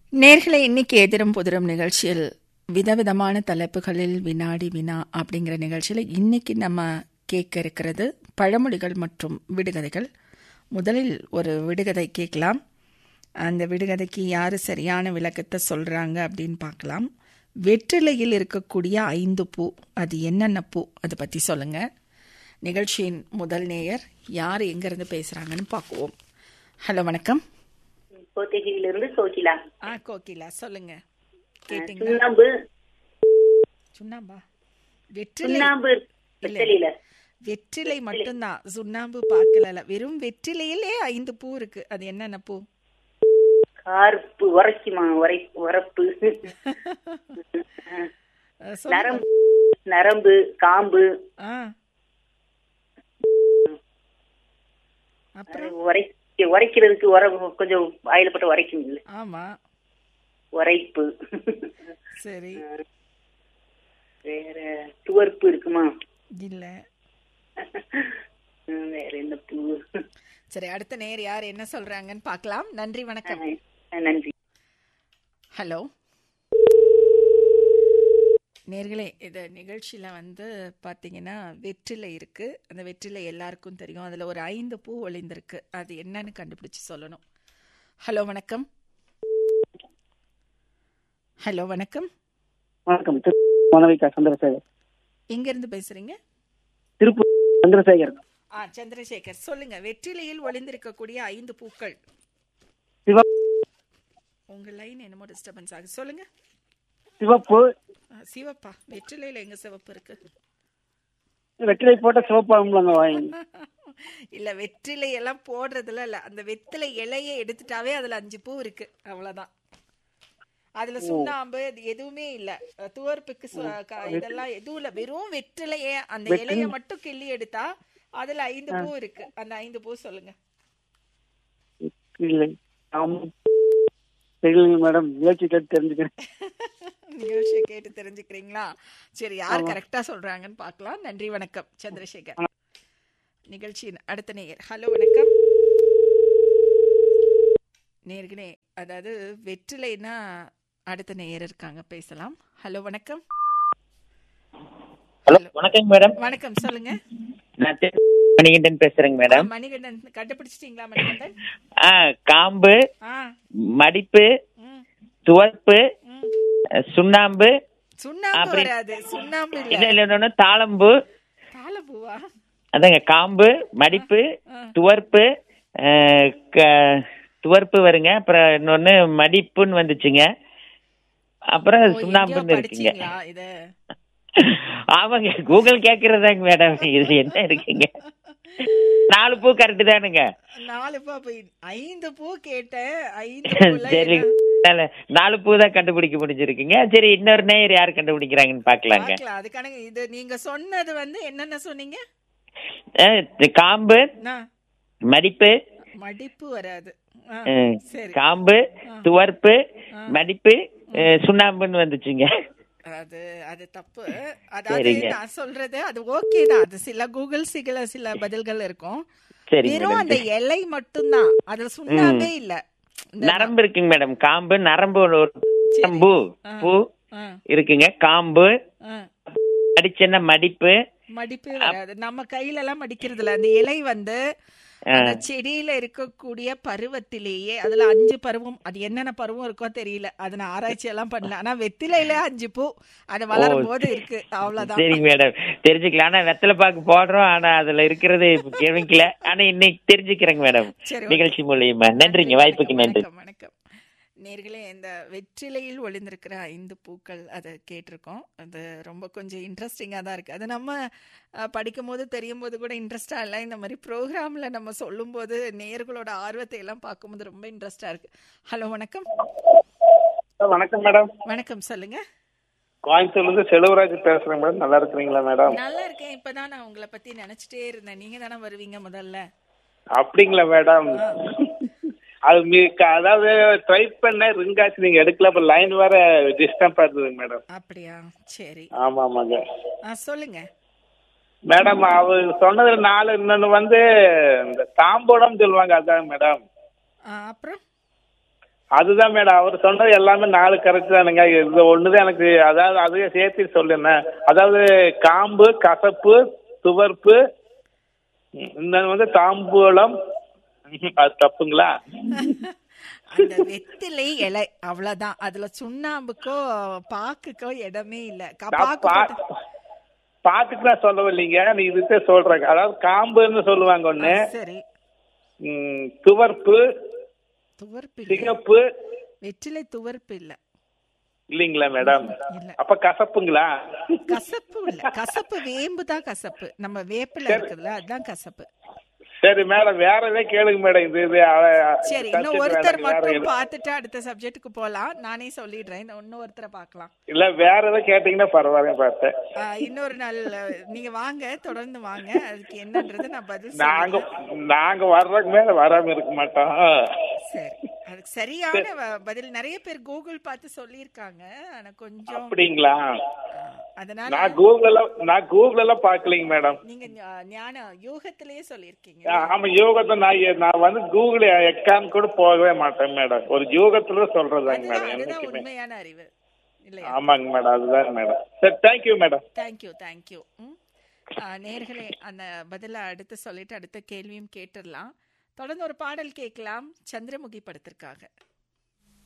நேர்களை இன்னைக்கு எதிரும் புதிரும் நிகழ்ச்சியில் விதவிதமான தலைப்புகளில் வினாடி வினா அப்படிங்கிற நிகழ்ச்சியில் இன்னைக்கு நம்ம கேட்க இருக்கிறது பழமொழிகள் மற்றும் விடுகதைகள் முதலில் ஒரு விடுகதை கேட்கலாம் அந்த விடுகதைக்கு யார் சரியான விளக்கத்தை சொல்கிறாங்க அப்படின்னு பார்க்கலாம் வெற்றிலையில் இருக்கக்கூடிய ஐந்து பூ அது என்னென்ன பூ அதை பற்றி சொல்லுங்கள் நிகழ்ச்சியின் முதல் நேயர் யார் எங்கேருந்து பேசுகிறாங்கன்னு பார்க்குவோம் ஹலோ வணக்கம் கோத்தகிரியிலிருந்து சோகிலா ஆ கோகிலா சொல்லுங்க கேட்டீங்க சுண்ணாம்பு சுண்ணாம்பா வெற்றிலை சுண்ணாம்பு வெத்தலையில வெற்றிலை மட்டும்தான் சுண்ணாம்பு பார்க்கல வெறும் வெற்றிலையிலே ஐந்து பூ இருக்கு அது என்னென்ன பூ கார்ப்பு உரைக்குமா உரை உரப்பு அஹ், சொல்லுங்க. நரம்பு நரம்பு காம்பு ஆ அப்புறம் உரை உரைக்கிறதுக்கு உர கொஞ்சம் வாயில போட்டு உரைக்குங்கள ஆமா உரைப்பு சரி வேற துவர்ப்பு இருக்குமா இல்ல ம், வேற என்ன பூ சரி அடுத்த நேர் யார் என்ன சொல்றாங்கன்னு பார்க்கலாம் நன்றி வணக்கம் ஆ, நன்றி ஹலோ நேர்களே இந்த நிகழ்ச்சியில் வந்து பார்த்தீங்கன்னா வெற்றிலை இருக்குது அந்த வெற்றிலை எல்லாருக்கும் தெரியும் அதில் ஒரு ஐந்து பூ ஒளிந்திருக்கு அது என்னன்னு கண்டுபிடிச்சு சொல்லணும் ஹலோ வணக்கம் ஹலோ வணக்கம் வணக்கம் திரு மாணவிகா சந்திரசேகர் எங்கேருந்து பேசுகிறீங்க திருப்பூர் சந்திரசேகர் ஆ சந்திரசேகர் சொல்லுங்க வெற்றிலையில் ஒளிந்திருக்கக்கூடிய ஐந்து பூக்கள் சிவ உங்கள் லைன் என்னமோ டிஸ்டர்பன்ஸ் ஆகுது சொல்லுங்க சிவப்பு ஆ, சிவப்பா வெற்றிலையில் எங்கே சிவப்பு இருக்குது வெற்றிலை போட்ட சிவப்பாகும்லங்க வாங்கி இல்ல வெற்றிலை எல்லாம் போடுறதுல இல்ல அந்த வெற்றிலை இலையை எடுத்துட்டாவே அதுல அஞ்சு பூ இருக்கு அவ்வளவுதான் அதுல சுண்ணாம்பு அது எதுவுமே இல்ல அஹ் துவர்ப்புக்கு சு- க- இதெல்லாம் எதுவும் இல்ல வெறும் வெற்றிலையே அந்த இலைய மட்டும் கிள்ளி எடுத்தா அதுல ஐந்து பூ இருக்கு அந்த ஐந்து பூ சொல்லுங்க இல்லை ஆமா தெரியலங்க மேடம் முயற்சி கேட்டு தெரிஞ்சுக்கிறேன் நிகழ்ச்சியை கேட்டு தெரிஞ்சுக்கிறீங்களா சரி யார் கரெக்டா சொல்றாங்கன்னு பார்க்கலாம் நன்றி வணக்கம் சந்திரசேகர் நிகழ்ச்சியின் அடுத்த நேயர் ஹலோ வணக்கம் நேர்களே அதாவது வெற்றிலைனா அடுத்த நேயர் இருக்காங்க பேசலாம் ஹலோ வணக்கம் ஹலோ வணக்கம் மேடம் வணக்கம் சொல்லுங்க நான் திரு மணிகண்டன் பேசுறேங்க மேடம் மணிகண்டன் கண்டுபிடிச்சிட்டீங்களா மணிகண்டன் ஆ காம்பு ஆ மடிப்பு ம் துவர்ப்பு ம் சுண்ணாம்பு சுண்ணாம்பு அப்படி- வராது சுண்ணாம்பு இல்ல இல்ல இல்ல இன்னொன்னு தாளம்பு தாளப்பூவா அதாங்க காம்பு மடிப்பு ஆ. துவர்ப்பு ஆ, க- துவர்ப்பு வருங்க அப்புறம் இன்னொன்னு மடிப்புன்னு வந்துச்சுங்க அப்புறம் ஓ, எங்கேயோ சுண்ணாம்புன்னு இருக்குங்க படிச்சீங்களா இத ஆமாங்க கூகுள் கேக்குறதாங்க மேடம் இது என்ன இருக்குங்க நாலு பூ கரெக்ட் தானுங்க நாலு பூ அப்ப ஐந்து பூ கேட்டேன் ஐந்து பூல சரி என்ன- நல்ல நாலு பூ தான் கண்டுபிடிக்க முடிஞ்சிருக்குங்க சரி இன்னொரு நேயர் யார் கண்டுபிடிக்கிறாங்கன்னு பாக்கலாங்க பார்க்கலாம் அதுக்கான இது நீங்க சொன்னது வந்து என்னென்ன சொன்னீங்க அஹ், காம்பு நான் மடிப்பு மடிப்பு வராது ஆ, அஹ், சரி காம்பு துவர்ப்பு மடிப்பு அஹ், சுண்ணாம்புன்னு வந்துச்சுங்க அது அது தப்பு அதாவது சரிங்க. நான் சொல்றது அது ஓகே தான் அது சில கூகுள் சில சில பதில்கள் இருக்கும் சரிங்க வெறும் மேடம் அந்த இலை மட்டும்தான் அதுல சுண்ணாம்பே இல்ல இந்த நரம்பு இருக்குங்க மேடம் காம்பு நரம்பு ஒரு ஒரு பூ பூ ஆ, இருக்குங்க காம்பு ஆ. அடிச்சேன்னா மடிப்பு மடிப்பே வராது நம்ம கையில எல்லாம் மடிக்கிறது இல்ல அந்த இலை வந்து அந்த செடியில இருக்கக்கூடிய பருவத்திலேயே அதுல அஞ்சு பருவம் அது என்னென்ன பருவம் இருக்கோ தெரியல அது நான் ஆராய்ச்சி எல்லாம் பண்ணல ஆனா வெத்திலையில அஞ்சு பூ அது வளரும் போது இருக்கு அவ்வளவுதான் சரிங்க மேடம் தெரிஞ்சுக்கலாம் ஆனா வெத்தலை பாக்கு போடுறோம் ஆனா அதுல இருக்கிறது கெமிக்கல ஆனா இன்னைக்கு தெரிஞ்சுக்கிறேங்க மேடம் சரி, okay. நிகழ்ச்சி மூலியமா நன்றிங்க வாய்ப்புக்கு நன்றி வணக்கம் வணக்கம் நேர்களே இந்த வெற்றிலையில் ஒளிந்திருக்கிற ஐந்து பூக்கள் அதை கேட்டிருக்கோம் அது ரொம்ப கொஞ்சம் இன்ட்ரெஸ்டிங்காக தான் இருக்குது அது நம்ம அஹ், படிக்கும் போது தெரியும் போது கூட இன்ட்ரெஸ்டாக இல்லை இந்த மாதிரி ப்ரோக்ராமில் நம்ம சொல்லும்போது நேர்களோட ஆர்வத்தை எல்லாம் பார்க்கும்போது ரொம்ப இன்ட்ரெஸ்டாக இருக்குது ஹலோ வணக்கம் வணக்கம் மேடம் வணக்கம் சொல்லுங்க கோயம்புத்தூர்ல இருந்து செல்வராஜ் பேசுறேன் மேடம் நல்லா இருக்கிறீங்களா மேடம் நல்லா இருக்கேன் இப்பதான் நான் உங்களை பத்தி நினைச்சிட்டே இருந்தேன் நீங்க தானே வருவீங்க முதல்ல அப்படிங்களா மேடம் அது மீ- க- அதாவது ட்ரை பண்ண ரிங் ஆச்சு நீங்க எடுக்கல அப்ப லைன் வேற டிஸ்டர்ப் ஆகுதுங்க மேடம் அப்படியா சரி ஆமா ஆமாங்க ஆ சொல்லுங்க மேடம் அவர் சொன்னதுல நாலு இன்னொன்னு வந்து இந்த தாம்போடம் சொல்லுவாங்க அதான் மேடம் ஆ, அப்புறம் அதுதான் மேடம் அவர் சொன்னது எல்லாமே நாலு கரெக்ட் தானுங்க இது ஒண்ணுதான் எனக்கு அதாவது அதையே சேர்த்து சொல்லுங்க அதாவது காம்பு கசப்பு துவர்ப்பு இந்த வந்து தாம்பூலம் அது தப்புங்களா அந்த வெத்திலை இலை அவ்வளவுதான் அதுல சுண்ணாம்புக்கோ பாக்குக்கோ இடமே இல்ல க- நான் பாக்கு பா- போட்டு- பாட்டுக்கு நான் சொல்லவில்லைங்க நீ இதுதான் சொல்றேன் அதாவது காம்புன்னு சொல்லுவாங்க ஒண்ணு ஆ, சரி ம், துவர்ப்பு துவர்ப்பு இல்ல சிகப்பு வெற்றிலை துவர்ப்பு இல்ல இல்லைங்களா மேடம் இல்ல அப்ப கசப்புங்களா கசப்பு இல்ல கசப்பு வேம்பு தான் கசப்பு நம்ம வேப்பில இருக்குதுல்ல அதுதான் கசப்பு சரி மேடம் வேற எதாவது கேளுங்க மேடம் இது இது அ- சரி subject இன்னும் ஒருத்தர் வேணாங்க, வேற மட்டும் எது- பார்த்துட்டு அடுத்த சப்ஜெக்ட்டுக்கு போலாம் நானே சொல்லிடுறேன் இன்னும் இன்னும் ஒருத்தரை பார்க்கலாம் இல்ல வேற எதாவது கேட்டீங்கன்னா பரவாயில்ல பார்த்தேன் ஆ, இன்னொரு நாள் அஹ், நீங்க வாங்க தொடர்ந்து வாங்க அதுக்கு என்னன்றது நான் பதில் நாங்க சொல்றேன். நாங்க வர்றதுக்கு மேல வராம இருக்க மாட்டோம் சரி அதுக்கு சரியான வ- பதில் நிறைய பேர் கூகுள் பார்த்து சொல்லியிருக்காங்க ஆனா கொஞ்சம் அப்படிங்களா ஆ, அதனால நான் கூகுள் எல்லாம் நான் கூகுள் எல்லாம் பாக்கலைங்க மேடம் நீங்க ஞா- ஞான யூகத்திலேயே சொல்லியிருக்கீங்க ஆமா யோகத்தை நான் எ- நான் வந்து கூகுள் எக்கான் கூட போகவே மாட்டேன் மேடம் ஒரு யோகத்துல சொல்றதாங்க அதுதான் மேடம் அதுதான் என்னைக்குமே உண்மையான அறிவு இல்லையா ஆமாங்க மேடம் அதுதான் மேடம் சரி தேங்க்யூ மேடம் தேங்க்யூ தேங்க்யூ நேர்களே அந்த பதிலை அடுத்து சொல்லிட்டு அடுத்த கேள்வியும் கேட்டுடலாம் தொடர்ந்து ஒரு பாடல் கேட்கலாம் சந்திரமுகி படத்திற்காக